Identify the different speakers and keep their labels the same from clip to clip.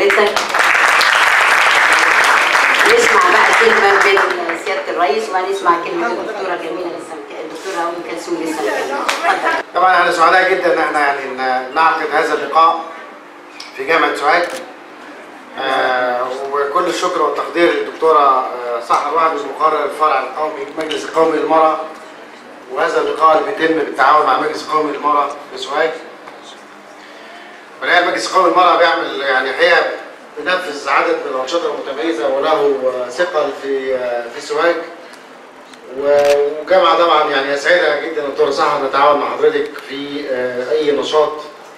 Speaker 1: حضرتك نسمع بقى كلمة من سيادة الرئيس وهنسمع كلمة الدكتورة جميلة لسه الدكتورة أم كلثوم لسه اتفضل
Speaker 2: طبعا احنا سعداء جدا ان احنا يعني ن- نعقد هذا اللقاء في جامعه سوهاج آه وكل الشكر والتقدير للدكتوره آه سحر وهبي مقرر الفرع القومي المجلس القومي للمراه وهذا اللقاء اللي بيتم بالتعاون مع المجلس القومي للمراه في سوهاج والحقيقه المجلس القومي للمراه بيعمل يعني الحقيقه بينفذ عدد من الانشطه المتميزه وله آه، ثقل في آه، في سوهاج و- وجامعة طبعا يعني يسعدها جدا دكتور سحر نتعاون مع حضرتك في آه، أي نشاط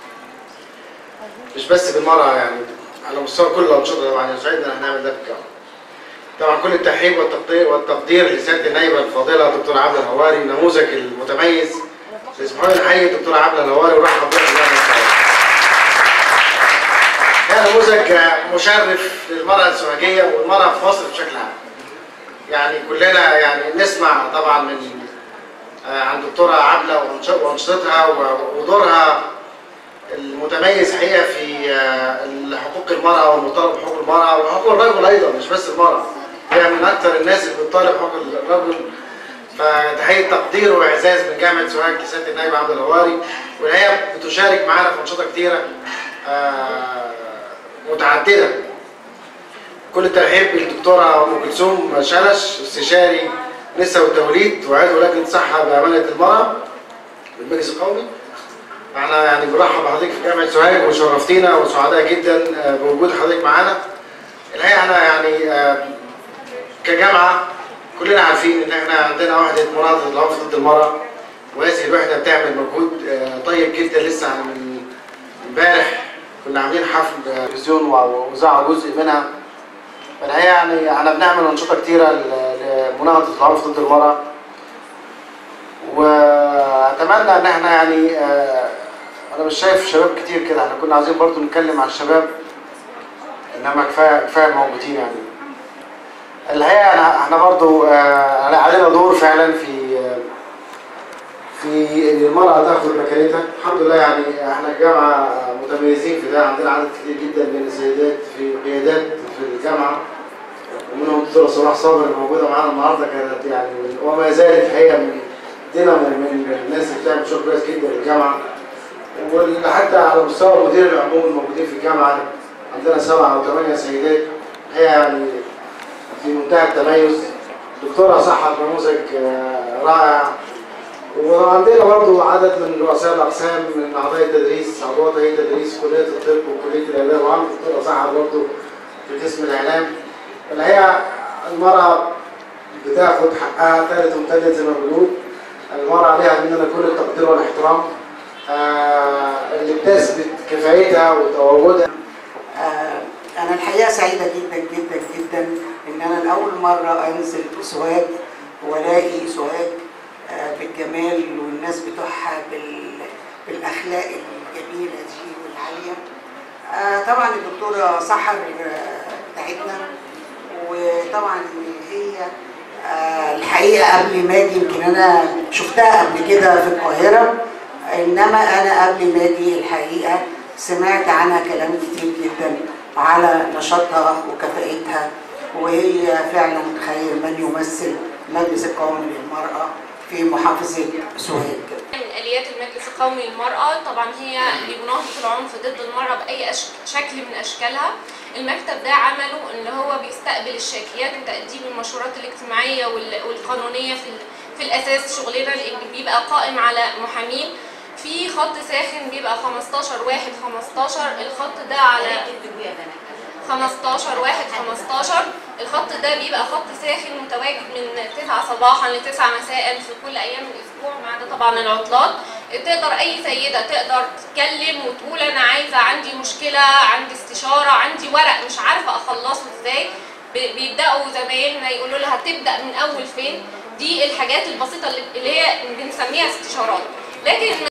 Speaker 2: مش بس بالمرأة يعني على مستوى كل الأنشطة طبعا يسعدنا إن احنا نعمل ده في الجامعة. طبعا كل الترحيب والتقدير والتقدير لسيادة النائبة الفاضلة دكتورة عبلة الهواري النموذج المتميز اسمحوا لي نحيي الدكتورة عبلة الهواري ونرحب بها في الجامعة السعودية. هي نموذج آه، مشرف للمرأة السوهاجية والمرأة في مصر بشكل عام. يعني كلنا يعني نسمع طبعا من آه، عن دكتوره عبله وأنش- وانشطتها و- ودورها المتميز حقيقه في آه، حقوق المراه والمطالب بحقوق المراه وحقوق الرجل ايضا مش بس المراه هي من اكثر الناس اللي بتطالب حقوق الرجل فتحيه تقدير واعزاز من جامعه سوهاج لسياده النائب عبد الهواري وهي بتشارك معانا في انشطه كثيره آه، متعدده كل الترحيب بالدكتوره ام كلثوم شلش استشاري نساء والتوليد وعضو لجنه صحه بامانه المراه بالمجلس القومي احنا يعني بنرحب بحضرتك في جامعه سوهاج وشرفتينا وسعداء جدا آه، بوجود حضرتك معانا الحقيقه احنا يعني آه، كجامعه كلنا عارفين ان احنا عندنا وحده مناضله العنف ضد المراه وهذه الوحده بتعمل مجهود آه، طيب جدا لسه من امبارح كنا عاملين حفل آه، تلفزيون ووزعوا جزء منها فالحقيقه يعني احنا بنعمل انشطه كتيره ل- لمناهضه العنف ضد المراه واتمنى ان احنا يعني آه، انا مش شايف شباب كتير كده احنا كنا عايزين برضو نتكلم عن الشباب انما كفايه كفايه الموجودين يعني الحقيقه أنا- احنا برضو آه، علينا دور فعلا في آه، في ان المراه تاخذ مكانتها الحمد لله يعني احنا الجامعه متميزين في ده عندنا عدد كتير جدا من السيدات في قيادات في الجامعه ومنهم الدكتوره صلاح صابر موجوده معانا النهارده كانت يعني من- وما زالت الحقيقه من دينا من, من الناس اللي بتعمل شغل كويس جدا للجامعه وحتى على مستوى مدير العموم الموجودين في الجامعه عندنا سبعه او ثمانيه سيدات هي يعني في منتهى التميز دكتوره صحت نموذج آه، رائع وعندنا برضو عدد من رؤساء الاقسام من اعضاء التدريس عضوات هيئه التدريس كليه الطب وكليه الاداب وعامل دكتوره صحه برضو في قسم الاعلام الحقيقه المراه بتاخد حقها ثالث ومثلث زي ما بنقول المراه عليها مننا كل التقدير والاحترام آه اللي بتثبت كفايتها وتواجدها
Speaker 3: آه، أنا الحقيقة سعيدة جدا جدا جدا إن أنا لأول مرة أنزل سوهاج وألاقي سوهاج آه، بالجمال والناس بتوعها بال- بالأخلاق الجميلة دي والعالية آه، طبعا الدكتورة سحر آه، بتاعتنا وطبعا هي آه، الحقيقة قبل ما أجي يمكن أنا شفتها قبل كده في القاهرة إنما أنا قبل ما أجي الحقيقة سمعت عنها كلام كتير جدا على نشاطها وكفاءتها وهي فعلا خير من يمثل مجلس القومي للمرأة في محافظة سوهاج.
Speaker 4: من اليات المجلس القومي للمراه طبعا هي لمناهضه العنف ضد المراه باي أش... شكل من اشكالها المكتب ده عمله ان هو بيستقبل الشكايات وتقديم المشورات الاجتماعيه وال... والقانونيه في ال... في الاساس شغلنا لان بيبقى قائم على محامين في خط ساخن بيبقى 15 واحد 15 الخط ده على 15 واحد 15 الخط ده بيبقى خط ساخن متواجد من 9 صباحا ل 9 مساء في كل ايام الاسبوع ما عدا طبعا العطلات تقدر اي سيده تقدر تتكلم وتقول انا عايزه عندي مشكله عندي استشاره عندي ورق مش عارفه اخلصه ازاي ب- بيبداوا زمايلنا يقولوا لها تبدا من اول فين دي الحاجات البسيطه اللي اللي هي بنسميها استشارات لكن